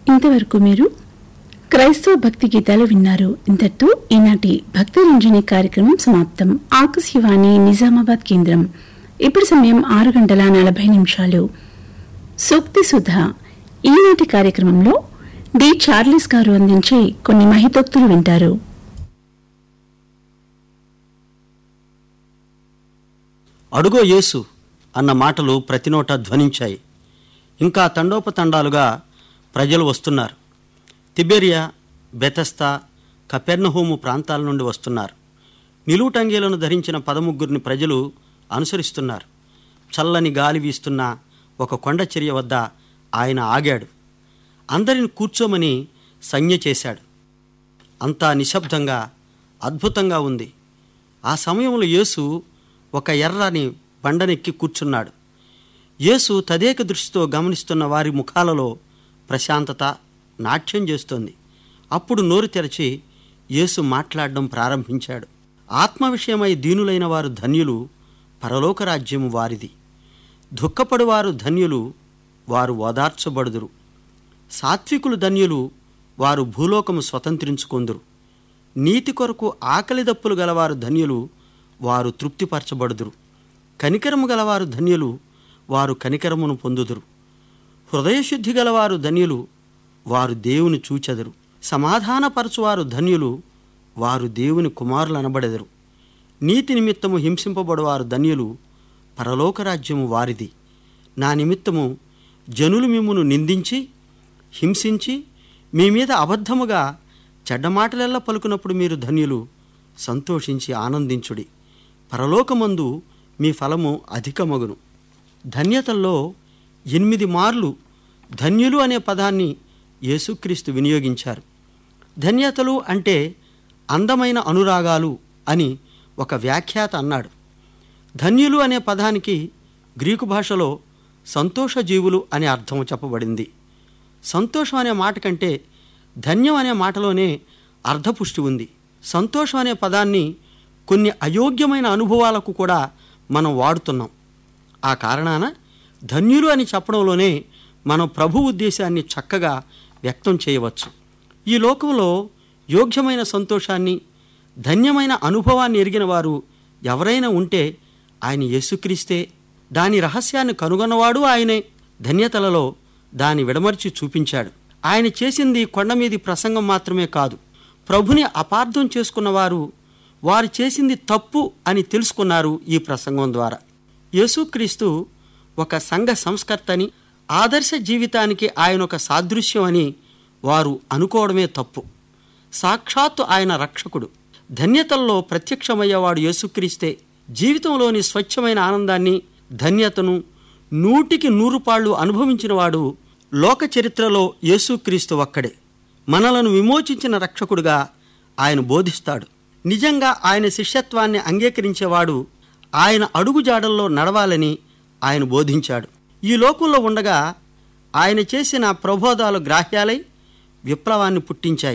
ఇంతవరకు మీరు క్రైస్తవ భక్తి గీతాలు విన్నారు ఇంతటితో ఈనాటి భక్తి రంజని కార్యక్రమం సమాప్తం ఆకాశవాణి నిజామాబాద్ కేంద్రం ఇప్పుడు సమయం ఆరు గంటల నలభై నిమిషాలు సూక్తి సుధ ఈనాటి కార్యక్రమంలో డి చార్లెస్ గారు అందించే కొన్ని మహితోక్తులు వింటారు అడుగో యేసు అన్న మాటలు ప్రతి నోట ధ్వనించాయి ఇంకా తండోపతండాలుగా ప్రజలు వస్తున్నారు తిబెరియా బెతస్తా కపెర్నహోము ప్రాంతాల నుండి వస్తున్నారు నిలువుటంగీలను ధరించిన పదముగ్గురిని ప్రజలు అనుసరిస్తున్నారు చల్లని గాలి వీస్తున్న ఒక కొండ చర్య వద్ద ఆయన ఆగాడు అందరిని కూర్చోమని సంజ్ఞ చేశాడు అంతా నిశ్శబ్దంగా అద్భుతంగా ఉంది ఆ సమయంలో యేసు ఒక ఎర్రని బండనెక్కి కూర్చున్నాడు యేసు తదేక దృష్టితో గమనిస్తున్న వారి ముఖాలలో ప్రశాంతత నాట్యం చేస్తోంది అప్పుడు నోరు తెరచి యేసు మాట్లాడడం ప్రారంభించాడు ఆత్మ విషయమై దీనులైన వారు ధన్యులు పరలోక రాజ్యము వారిది దుఃఖపడువారు ధన్యులు వారు ఓదార్చబడుదురు సాత్వికులు ధన్యులు వారు భూలోకము స్వతంత్రించుకొందురు నీతి కొరకు ఆకలి దప్పులు గలవారు ధన్యులు వారు తృప్తిపరచబడుదురు కనికరము గలవారు ధన్యులు వారు కనికరమును పొందుదురు హృదయశుద్ధి గలవారు ధన్యులు వారు దేవుని చూచెదరు సమాధానపరచువారు ధన్యులు వారు దేవుని కుమారులు అనబడెదరు నీతి నిమిత్తము హింసింపబడువారు ధన్యులు పరలోక రాజ్యము వారిది నా నిమిత్తము జనులు మిమ్మును నిందించి హింసించి మీ మీద అబద్ధముగా చెడ్డమాటలెల్లా పలుకున్నప్పుడు మీరు ధన్యులు సంతోషించి ఆనందించుడి పరలోకమందు మీ ఫలము అధికమగును ధన్యతల్లో ఎనిమిది మార్లు ధన్యులు అనే పదాన్ని యేసుక్రీస్తు వినియోగించారు ధన్యతలు అంటే అందమైన అనురాగాలు అని ఒక వ్యాఖ్యాత అన్నాడు ధన్యులు అనే పదానికి గ్రీకు భాషలో సంతోష జీవులు అనే అర్థం చెప్పబడింది సంతోషం అనే మాట కంటే ధన్యం అనే మాటలోనే అర్ధపుష్టి ఉంది సంతోషం అనే పదాన్ని కొన్ని అయోగ్యమైన అనుభవాలకు కూడా మనం వాడుతున్నాం ఆ కారణాన ధన్యులు అని చెప్పడంలోనే మనం ప్రభు ఉద్దేశాన్ని చక్కగా వ్యక్తం చేయవచ్చు ఈ లోకంలో యోగ్యమైన సంతోషాన్ని ధన్యమైన అనుభవాన్ని ఎరిగిన వారు ఎవరైనా ఉంటే ఆయన యేసుక్రీస్తే దాని రహస్యాన్ని కనుగొన్నవాడు ఆయనే ధన్యతలలో దాని విడమర్చి చూపించాడు ఆయన చేసింది కొండ మీది ప్రసంగం మాత్రమే కాదు ప్రభుని అపార్థం చేసుకున్నవారు వారు చేసింది తప్పు అని తెలుసుకున్నారు ఈ ప్రసంగం ద్వారా యేసుక్రీస్తు ఒక సంఘ సంస్కర్తని ఆదర్శ జీవితానికి ఆయన ఒక సాదృశ్యం అని వారు అనుకోవడమే తప్పు సాక్షాత్తు ఆయన రక్షకుడు ధన్యతల్లో ప్రత్యక్షమయ్యేవాడు యేసుక్రీస్తే జీవితంలోని స్వచ్ఛమైన ఆనందాన్ని ధన్యతను నూటికి నూరు పాళ్ళు అనుభవించినవాడు లోక చరిత్రలో యేసుక్రీస్తు ఒక్కడే మనలను విమోచించిన రక్షకుడుగా ఆయన బోధిస్తాడు నిజంగా ఆయన శిష్యత్వాన్ని అంగీకరించేవాడు ఆయన అడుగుజాడల్లో నడవాలని ఆయన బోధించాడు ఈ లోకంలో ఉండగా ఆయన చేసిన ప్రబోధాలు గ్రాహ్యాలై విప్లవాన్ని పుట్టించాయి